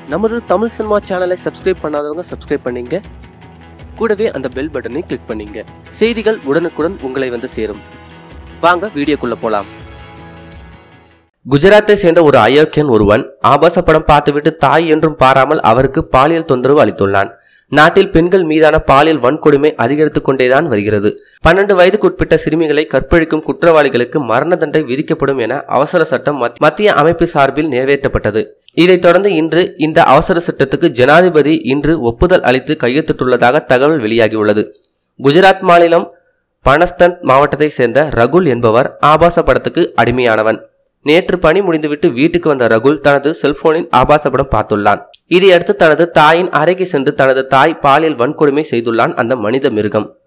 நமது தமிழ் சினிமா சேனலை சப்ஸ்கிரைப் பண்ணாதவங்க சப்ஸ்கிரைப் பண்ணீங்க கூடவே அந்த பெல் பட்டனை கிளிக் பண்ணீங்க செய்திகள் உடனுக்குடன் உங்களை வந்து சேரும் வாங்க வீடியோக்குள்ள போலாம் குஜராத்தை சேர்ந்த ஒரு அயோக்கியன் ஒருவன் ஆபாச படம் பார்த்துவிட்டு தாய் என்றும் பாராமல் அவருக்கு பாலியல் தொந்தரவு அளித்துள்ளான் நாட்டில் பெண்கள் மீதான பாலியல் வன்கொடுமை அதிகரித்துக் கொண்டேதான் வருகிறது பன்னெண்டு வயதுக்குட்பட்ட சிறுமிகளை கற்பழிக்கும் குற்றவாளிகளுக்கு மரண தண்டனை விதிக்கப்படும் என அவசர சட்டம் மத்- மத்திய அமைப்பு சார்பில் நிறைவேற்றப்பட்டது இதைத் தொடர்ந்து இன்று இந்த அவசர சட்டத்துக்கு ஜனாதிபதி இன்று ஒப்புதல் அளித்து கையெழுத்திட்டுள்ளதாக தகவல் வெளியாகியுள்ளது குஜராத் மாநிலம் பனஸ்தன் மாவட்டத்தை சேர்ந்த ரகுல் என்பவர் ஆபாச படத்துக்கு அடிமையானவன் நேற்று பணி முடிந்துவிட்டு வீட்டுக்கு வந்த ரகுல் தனது செல்போனில் ஆபாச படம் பார்த்துள்ளான் இதையடுத்து தனது தாயின் அறைக்கு சென்று தனது தாய் பாலியல் வன்கொடுமை செய்துள்ளான் அந்த மனித மிருகம்